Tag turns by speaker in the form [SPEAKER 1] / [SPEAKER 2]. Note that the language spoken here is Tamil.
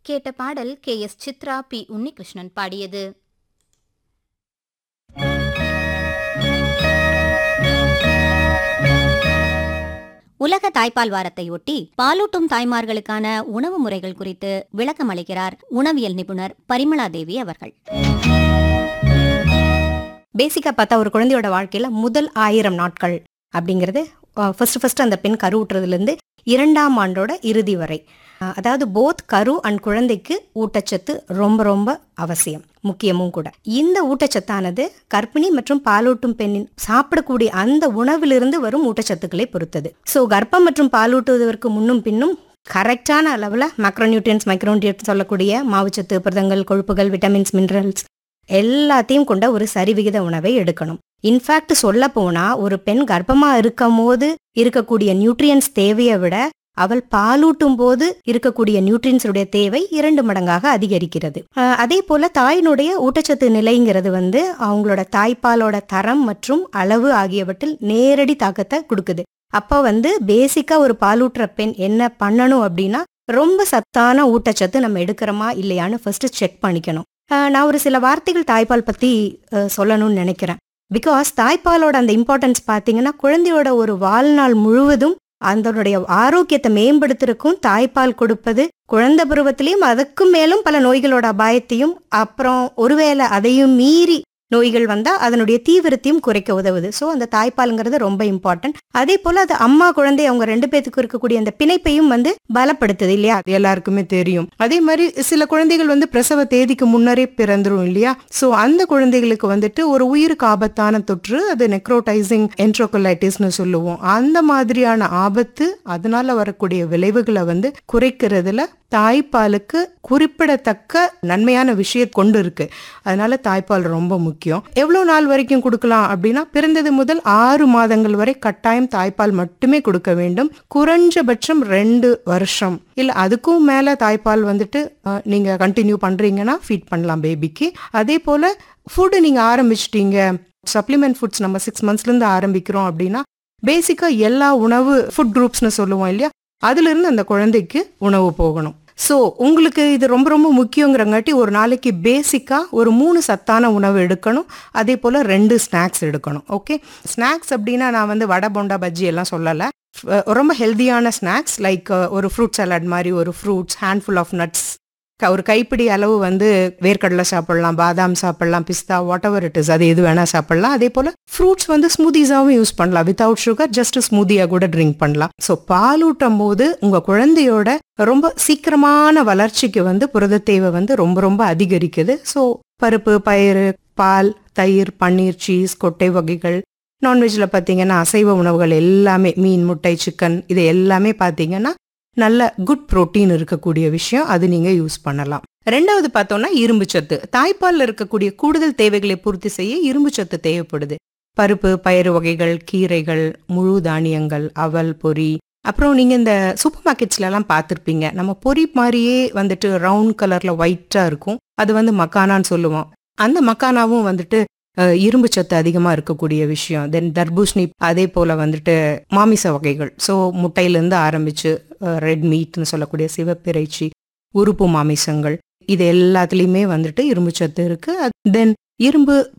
[SPEAKER 1] கேட்ட பாடல் K S Chithra P Unnikrishnan பாடியது
[SPEAKER 2] உலக தாய்ப்பால் வாரத்தை ஒட்டி பாலூட்டும் தாய்மார்களுக்கான உணவு முறைகள் குறித்து விளக்கம் அளிக்கிறார் உணவியல் நிபுணர் பரிமளா தேவி அவர்கள்
[SPEAKER 3] பேசிக்காக பார்த்தா ஒரு குழந்தையோட வாழ்க்கையில் முதல் ஆயிரம் நாட்கள் அப்படிங்கிறது ஃபர்ஸ்ட் ஃபர்ஸ்ட் அந்த பெண் கருவுற்றுறதுலேருந்து இரண்டாம் ஆண்டோட இறுதி வரை அஹ், அதாவது போத் கரு அண்ட் குழந்தைக்கு ஊட்டச்சத்து ரொம்ப ரொம்ப அவசியம் முக்கியமும் கூட இந்த ஊட்டச்சத்தானது கர்ப்பிணி மற்றும் பாலூட்டும் பெண்ணின் சாப்பிடக்கூடிய அந்த உணவிலிருந்து வரும் ஊட்டச்சத்துக்களை பொறுத்தது ஸோ கர்ப்பம் மற்றும் பாலூட்டுவதற்கு முன்னும் பின்னும் கரெக்டான அளவில் மேக்ரோநியூட்ரியன்ஸ் மைக்ரோநியூட்ரியன்ஸ் சொல்லக்கூடிய மாவுச்சத்து புரதங்கள் கொழுப்புகள் விட்டமின்ஸ் மினரல்ஸ் எல்லாத்தையும் கொண்ட ஒரு சரிவிகித உணவை எடுக்கணும் இன்ஃபேக்ட் சொல்ல போனா ஒரு பெண் கர்ப்பமா இருக்கும் போது இருக்கக்கூடிய நியூட்ரியன்ஸ் தேவையை விட அவள் பாலூட்டும் போது இருக்கக்கூடிய நியூட்ரியன்ஸுடைய தேவை இரண்டு மடங்காக அதிகரிக்கிறது அஹ் அதே போல தாயினுடைய ஊட்டச்சத்து நிலைங்கிறது வந்து அவங்களோட தாய்ப்பாலோட தரம் மற்றும் அளவு ஆகியவற்றில் நேரடி தாக்கத்தை கொடுக்குது அப்ப வந்து பேசிக்கா ஒரு பாலூட்டுற பெண் என்ன பண்ணணும் அப்படின்னா ரொம்ப சத்தான ஊட்டச்சத்து நம்ம எடுக்கிறோமா இல்லையான்னு ஃபர்ஸ்ட் செக் பண்ணிக்கணும் அஹ் நான் ஒரு சில வார்த்தைகள் தாய்ப்பால் பத்தி அஹ் சொல்லணும்னு நினைக்கிறேன் பிகாஸ் தாய்ப்பாலோட அந்த இம்பார்ட்டன்ஸ் பார்த்தீங்கன்னா குழந்தையோட ஒரு வாழ்நாள் முழுவதும் அதனுடைய ஆரோக்கியத்தை மேம்படுத்துறதுக்கும் தாய்ப்பால் கொடுப்பது குழந்தை பருவத்திலையும் அதுக்கும் மேலும் பல நோய்களோட அபாயத்தையும் அப்புறம் ஒருவேளை அதையும் மீறி நோய்கள் வந்தா அதனுடைய தீவிரத்தையும் குறைக்க உதவுது ஸோ அந்த தாய்ப்பாலுங்கிறது ரொம்ப இம்பார்ட்டன்ட் அதே போல அது அம்மா குழந்தை அவங்க ரெண்டு பேத்துக்கும் இருக்கக்கூடிய அந்த பிணைப்பையும் வந்து பலப்படுத்துது இல்லையா
[SPEAKER 4] அது எல்லாருக்குமே தெரியும் அதே மாதிரி சில குழந்தைகள் வந்து பிரசவ தேதிக்கு முன்னரே பிறந்துரும் இல்லையா சோ அந்த குழந்தைகளுக்கு வந்துட்டு ஒரு உயிருக்கு ஆபத்தான தொற்று அது நெக்ரோடைசிங் என்ட்ரோகொலைட்டிஸ்னு சொல்லுவோம் அந்த மாதிரியான ஆபத்து அதனால வரக்கூடிய விளைவுகளை வந்து குறைக்கிறதுல தாய்ப்பாலுக்கு குறிப்பிடத்தக்க நன்மையான விஷயம் கொண்டு இருக்கு அதனால தாய்ப்பால் ரொம்ப முக்கியம் எவ்வளவு நாள் வரைக்கும் கொடுக்கலாம் அப்படின்னா பிறந்தது முதல் ஆறு மாதங்கள் வரை கட்டாயம் தாய்ப்பால் மட்டுமே கொடுக்க வேண்டும் குறைஞ்சபட்சம் ரெண்டு வருஷம் இல்ல அதுக்கும் மேல தாய்ப்பால் வந்துட்டு அஹ், நீங்க கண்டினியூ பண்றீங்கன்னா ஃபீட் பண்ணலாம் பேபிக்கு அதே போல ஃபுட்டு நீங்க ஆரம்பிச்சிட்டீங்க சப்ளிமெண்ட் ஃபுட்ஸ் நம்ம சிக்ஸ் மந்த்ஸ்லேருந்து ஆரம்பிக்கிறோம் அப்படின்னா பேசிக்கா எல்லா உணவு ஃபுட் குரூப்ஸ்னு சொல்லுவோம் இல்லையா அதுல இருந்து அந்த குழந்தைக்கு உணவு போகணும் ஸோ உங்களுக்கு இது ரொம்ப ரொம்ப முக்கியங்கிறங்காட்டி ஒரு நாளைக்கு பேசிக்காக ஒரு மூணு சத்தான உணவு எடுக்கணும் அதே போல் ரெண்டு ஸ்நாக்ஸ் எடுக்கணும் ஓகே ஸ்நாக்ஸ் அப்படின்னா நான் வந்து வடை போண்டா பஜ்ஜி எல்லாம் சொல்லலை அஹ் ரொம்ப ஹெல்தியான ஸ்நாக்ஸ் லைக் ஒரு ஃப்ரூட் சலாட் மாதிரி ஒரு ஃப்ரூட்ஸ் ஹேண்ட்ஃபுல் ஆஃப் நட்ஸ் ஒரு கைப்பிடி அளவு வந்து வேர்க்கடலை சாப்பிடலாம் பாதாம் சாப்பிடலாம் பிஸ்தா வாட் எவர் இட் இஸ் அது எது வேணா சாப்பிடலாம் அதே போல ஃப்ரூட்ஸ் வந்து ஸ்மூதிஸாவும் யூஸ் பண்ணலாம் வித்தவுட் சுகர் ஜஸ்ட் ஸ்மூதியா கூட ட்ரிங்க் பண்ணலாம் ஸோ பாலூட்டும் போது உங்க குழந்தையோட ரொம்ப சீக்கிரமான வளர்ச்சிக்கு வந்து புரத தேவை வந்து ரொம்ப ரொம்ப அதிகரிக்குது ஸோ பருப்பு பயிறு பால் தயிர் பன்னீர் சீஸ் கொட்டை வகைகள் நான்வெஜ்ல பார்த்தீங்கன்னா அசைவ உணவுகள் எல்லாமே மீன் முட்டை சிக்கன் இது எல்லாமே பார்த்தீங்கன்னா நல்ல குட் புரோட்டீன் இருக்கக்கூடிய விஷயம் அது நீங்க யூஸ் பண்ணலாம் ரெண்டாவது பார்த்தோம்னா இரும்பு சத்து தாய்ப்பால்ல இருக்கக்கூடிய கூடுதல் தேவைகளை பூர்த்தி செய்ய இரும்பு சத்து தேவைப்படுது பருப்பு பயிறு வகைகள் கீரைகள் முழு தானியங்கள் அவல் பொரி அப்புறம் நீங்க இந்த சூப்பர் மார்க்கெட்ஸ்ல எல்லாம் பார்த்திருப்பீங்க நம்ம பொரி மாதிரியே வந்துட்டு ரவுண்ட் கலர்ல ஒயிட்டா இருக்கும் அது வந்து மக்கானான்னு சொல்லுவோம் அந்த மக்கானாவும் வந்துட்டு அஹ், இரும்பு சத்து அதிகமா இருக்கக்கூடிய விஷயம் தென் தர்பூசணி அதே போல வந்துட்டு மாமிச வகைகள் ஸோ முட்டையிலேருந்து ஆரம்பிச்சு ரெட் மீட்னு சொல்லக்கூடிய சிவப்பிறைச்சி உறுப்பு மாமிசங்கள் இது எல்லாத்துலேயுமே வந்துட்டு இரும்பு சத்து இருக்கு தென் இரும்பு